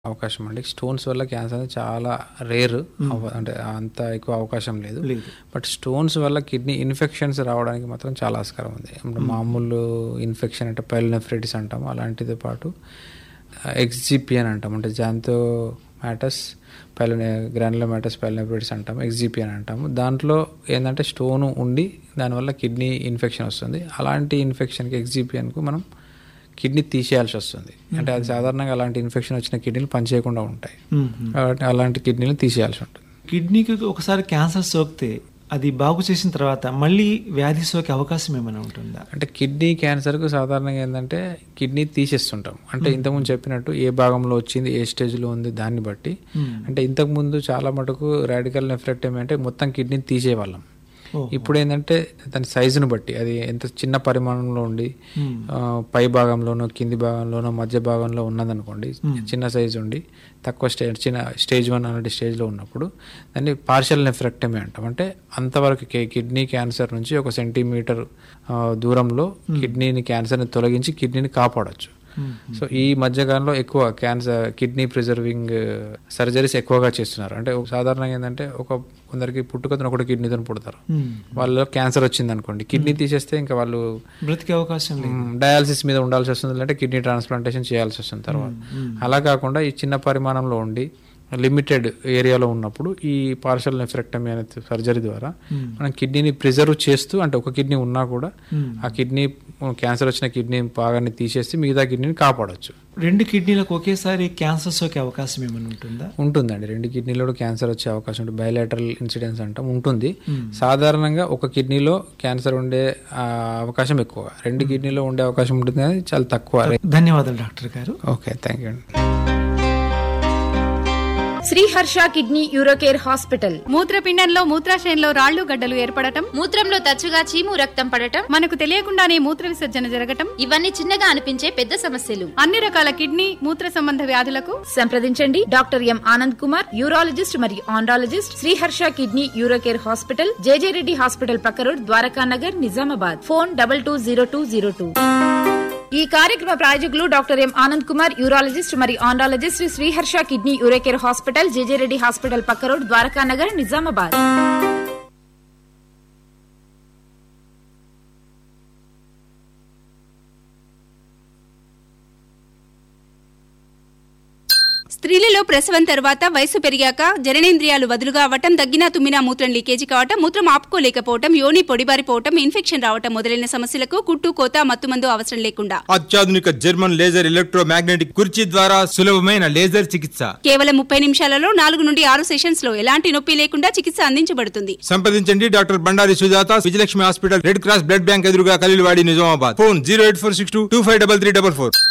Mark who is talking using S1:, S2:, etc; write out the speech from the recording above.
S1: అవకాశం అండి స్టోన్స్ వల్ల క్యాన్సర్ అనేది చాలా రేర్ అంటే అంత ఎక్కువ అవకాశం లేదు
S2: లేదు
S1: బట్ స్టోన్స్ వల్ల కిడ్నీ ఇన్ఫెక్షన్స్ రావడానికి మాత్రం చాలా ఆస్కారం ఉంది ఇప్పుడు మామూలు ఇన్ఫెక్షన్ అంటే పైల్నెఫ్రైటిస్ అంటాం అలాంటితో పాటు ఎక్స్జిపి అని అంటాం అంటే జాంతో మ్యాటస్ పైలనే గ్రానులో మ్యాటస్ పైల్నెఫ్రైటిస్ అంటాం ఎక్స్జిపి అని అంటాము దాంట్లో ఏంటంటే స్టోన్ ఉండి దానివల్ల కిడ్నీ ఇన్ఫెక్షన్ వస్తుంది అలాంటి ఇన్ఫెక్షన్కి ఎక్స్జిపి అనుకు మనం కిడ్నీ తీసేయాల్సి వస్తుంది అంటే అది సాధారణంగా అలాంటి ఇన్ఫెక్షన్ వచ్చిన కిడ్నీలు పనిచేయకుండా ఉంటాయి కాబట్టి అలాంటి కిడ్నీలు తీసేయాల్సి ఉంటుంది
S2: కిడ్నీకి ఒకసారి క్యాన్సర్ సోకితే అది బాగు చేసిన తర్వాత మళ్ళీ వ్యాధి సోకే అవకాశం ఏమైనా ఉంటుందా
S1: అంటే కిడ్నీ క్యాన్సర్కు సాధారణంగా ఏంటంటే కిడ్నీ తీసేస్తుంటాం అంటే ఇంతకుముందు చెప్పినట్టు ఏ భాగంలో వచ్చింది ఏ స్టేజ్లో ఉంది దాన్ని బట్టి అంటే ఇంతకుముందు చాలా మటుకు రాడికల్ నెఫ్రెక్టమీ అంటే మొత్తం కిడ్నీని తీసేవాళ్ళం
S2: ఓ.
S1: ఇప్పుడు ఏంటంటే దాని సైజును బట్టి అది ఎంత చిన్న పరిమాణంలో ఉండి ఆ, పై భాగంలోనో కింది భాగంలోనో మధ్య భాగంలో ఉన్నదనుకోండి చిన్న సైజు ఉండి తక్కువ స్టేజ్ చిన్న స్టేజ్ వన్ అలాంటి స్టేజ్లో ఉన్నప్పుడు దాన్ని పార్షల్ నెఫ్రెక్టమీ అంటాం అంటే అంతవరకు కి- కిడ్నీ క్యాన్సర్ నుంచి ఒక సెంటీమీటర్ ఆ, దూరంలో కిడ్నీని క్యాన్సర్ని తొలగించి కిడ్నీని కాపాడొచ్చు సో ఈ మధ్యకాలంలో ఎక్కువ క్యాన్సర్ కిడ్నీ ప్రిజర్వింగ్ సర్జరీస్ ఎక్కువగా చేస్తున్నారు అంటే సాధారణంగా ఏంటంటే ఒక కొందరికి పుట్టుకతో ఒకటి కిడ్నీతో పుడతారు
S2: మ్మ్.
S1: వాళ్ళలో క్యాన్సర్ వచ్చింది అనుకోండి కిడ్నీ తీసేస్తే ఇంకా వాళ్ళు
S2: బ్రతికే అవకాశం లేదు
S1: డయాలసిస్ మీద ఉండాల్సి వస్తుంది లేదంటే కిడ్నీ ట్రాన్స్ప్లాంటేషన్ చేయాల్సి వస్తుంది తర్వాత అలా కాకుండా ఈ చిన్న పరిమాణంలో ఉండి లిమిటెడ్ ఏరియాలో ఉన్నప్పుడు ఈ పార్షల్ నెఫ్రెక్టమీ అనే సర్జరీ ద్వారా మనం కిడ్నీని ప్రిజర్వ్ చేస్తూ అంటే ఒక కిడ్నీ ఉన్నా కూడా ఆ కిడ్నీ క్యాన్సర్ వచ్చిన కిడ్నీ భాగాన్ని తీసేసి మిగతా కిడ్నీని కాపాడొచ్చు
S2: రెండు కిడ్నీలకు ఒకేసారి క్యాన్సర్ సోకే అవకాశం ఏమైనా ఉంటుందా
S1: ఉంటుందండి రెండు కిడ్నీలో కూడా క్యాన్సర్ వచ్చే అవకాశం ఉంటుంది బయలాటరల్ ఇన్సిడెన్స్ అంటాం ఉంటుంది సాధారణంగా ఒక కిడ్నీలో క్యాన్సర్ ఉండే ఆ, అవకాశం ఎక్కువ రెండు కిడ్నీలో ఉండే అవకాశం ఉంటుంది కానీ చాలా తక్కువ
S2: ధన్యవాదాలు డాక్టర్ గారు
S1: ఓకే థ్యాంక్ యూ అండి
S3: శ్రీహర్ష కిడ్నీ యూరోకేర్ హాస్పిటల్
S4: మూత్రపిండంలో మూత్రాశయంలో రాళ్లు గడ్డలు ఏర్పడటం
S5: మూత్రంలో తరచుగా చీము రక్తం పడటం
S4: మనకు తెలియకుండానే మూత్ర విసర్జన జరగటం
S5: ఇవన్నీ చిన్నగా అనిపించే పెద్ద సమస్యలు
S4: అన్ని రకాల కిడ్నీ మూత్ర సంబంధ వ్యాధులకు
S3: సంప్రదించండి doctor M Anand Kumar urologist మరియు andrologist Sriharsha kidney Urocare hospital JJ Reddy hospital పక్క road Dwaraka Nagar Nizamabad phone double two zero two zero two ఈ కార్యక్రమ ప్రాయోజకులు doctor M Anand Kumar urologist మరియు andrologist Sriharsha kidney Urocare hospital JJ Reddy hospital పక్క రోడ్ ద్వారకా నగర్ నిజామాబాద్
S6: స్త్రీలలో ప్రసవం తర్వాత వయసు పెరిగాక జననేంద్రియాలు వదులుగా అవ్వటం దగ్గినా తుమ్మినా మూత్రం లీకేజీ కావటం మూత్రం ఆపుకోలేకపోవటం యోని పొడిబారిపోవటం ఇన్ఫెక్షన్ రావటం మొదలైన సమస్యలకు కుట్టు కోత మత్తుమందు అవసరం లేకుండా
S7: అత్యాధునిక జర్మన్ లేజర్ ఎలక్ట్రో మ్యాగ్నెటిక్ కుర్చీ ద్వారా సులభమైన లేజర్ చికిత్స
S6: కేవలం ముప్పై నిమిషాలలో నాలుగు నుండి ఆరు సెషన్స్ లో ఎలాంటి నొప్పి లేకుండా చికిత్స అందించబడుతుంది
S7: సంప్రదించండి doctor Bandari Sujatha Vijayalakshmi hospital red cross blood bank ఎదురుగా Kalilwadi Nizamabad phone zero eight four six two two five double three double four